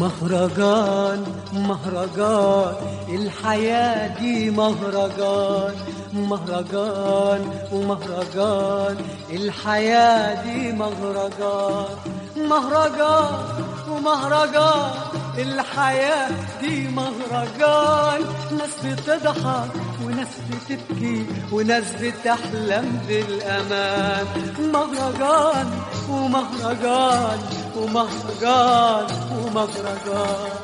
مهرجان مهرجان الحياة دي مهرجان مهرجان ومهرجان الحياة دي مهرجان مهرجان ومهرجان الحياة دي مهرجان ناس بتضحك وناس بتبكي وناس بتحلم بالأمان مهرجان ومهرجان ومهرجان ومهرجان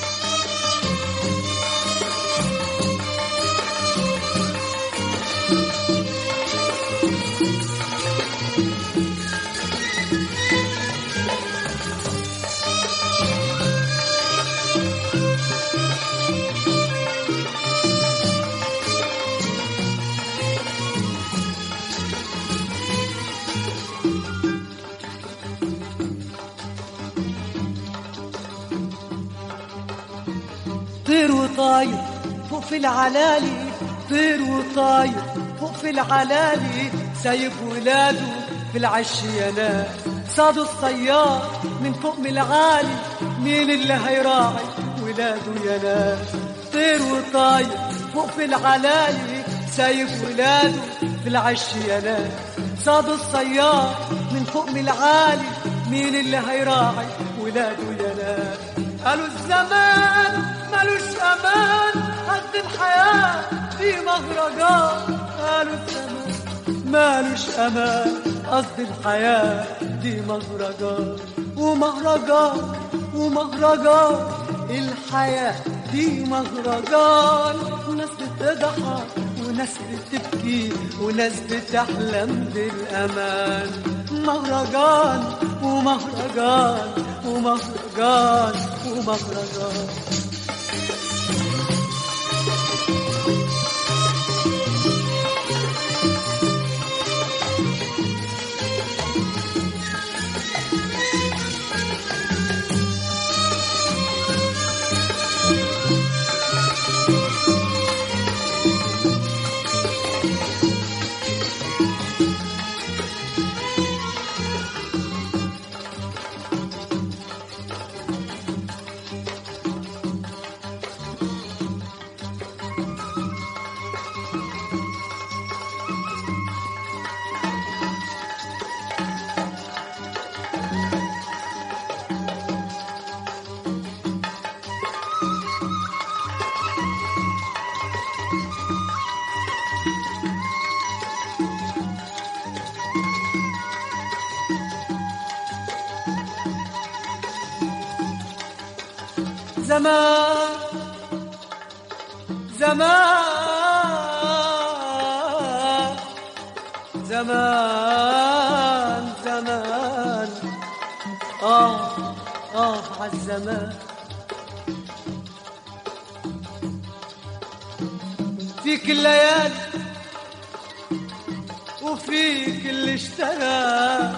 طير وطاير فوق في العلالي طير وطاير فوق في العلالي سايب ولاده في العش يا ناس صادوا الصياد من فوق من العالي مين اللي هيراعي ولاده يا ناس طير وطاير فوق في العلالي سايب ولاده في العش يا ناس صادوا الصياد من فوق من العالي مين اللي هيراعي ولاده يا ناس قالوا الزمان ملوش امان قد الحياه في مهرجان قالوا الزمان مالوش امان قصد الحياه دي مهرجان ومهرجان ومهرجان الحياه دي مهرجان وناس بتضحك وناس بتبكي وناس بتحلم بالامان مهرجان ومهرجان ومهرجان ومهرجان زمان زمان زمان زمان آه آه عالزمان فيك الليالي وفيك اللي اشترى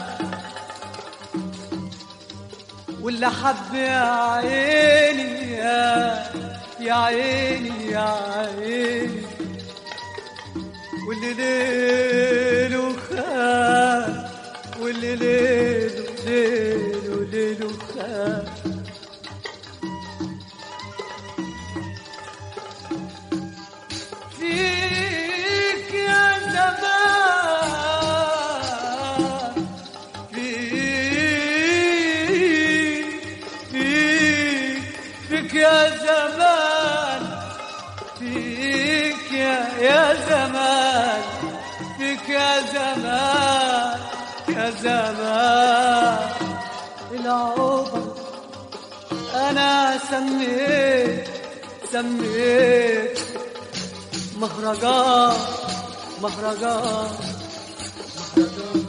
واللي حب يا عيني يا يا عيني يا عيني واللي ليله خان واللي ليله ليله ليله خان فيك يا زمان فيك فيك فيك يا زمان فيك يا يا زمان فيك يا زمان يا زمان العمر انا سميت سميت مهرجان مهرجان مهرجان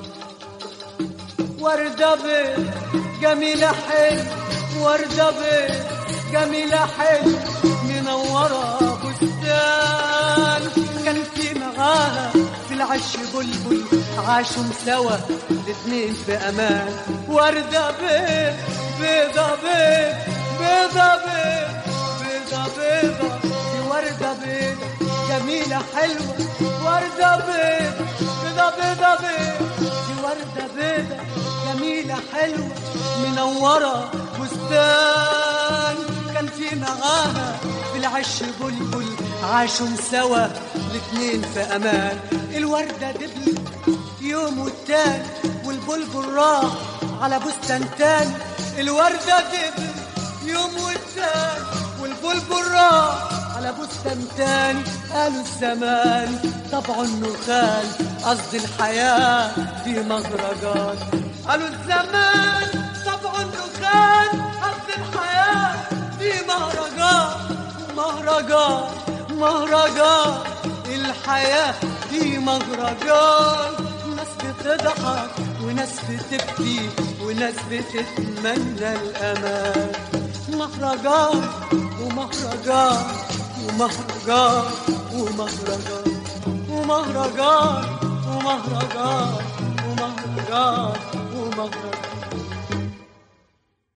وردة بيض جميلة حلو وردة بيض جميلة حلو منورة بستان كان في معاها في العش بلبل عاشوا سوا الاتنين في امان وردة بيض بيضة بيض بيضة بيض بيضة بيضة دي وردة بيضة جميلة حلوة وردة بيضة بيضة بيضة بيضة دي وردة بيضة جميلة حلوة منورة بستان معاها في العش بلبل عاشوا سوا الاتنين في امان الوردة دبلت يوم والتاني والبلبل راح على بستان تاني الوردة دبلت يوم والتاني والبلبل راح على بستان تاني قالوا الزمان طبعه النخال قصد الحياة دي مهرجان قالوا الزمان طبعه النخال قصد الحياة دي مهرجان مهرجان مهرجان الحياة دي مهرجان ناس بتضحك وناس بتبكي وناس بتتمنى الأمان مهرجان ومهرجان ومهرجان ومهرجان ومهرجان ومهرجان ومهرجان ومهرجان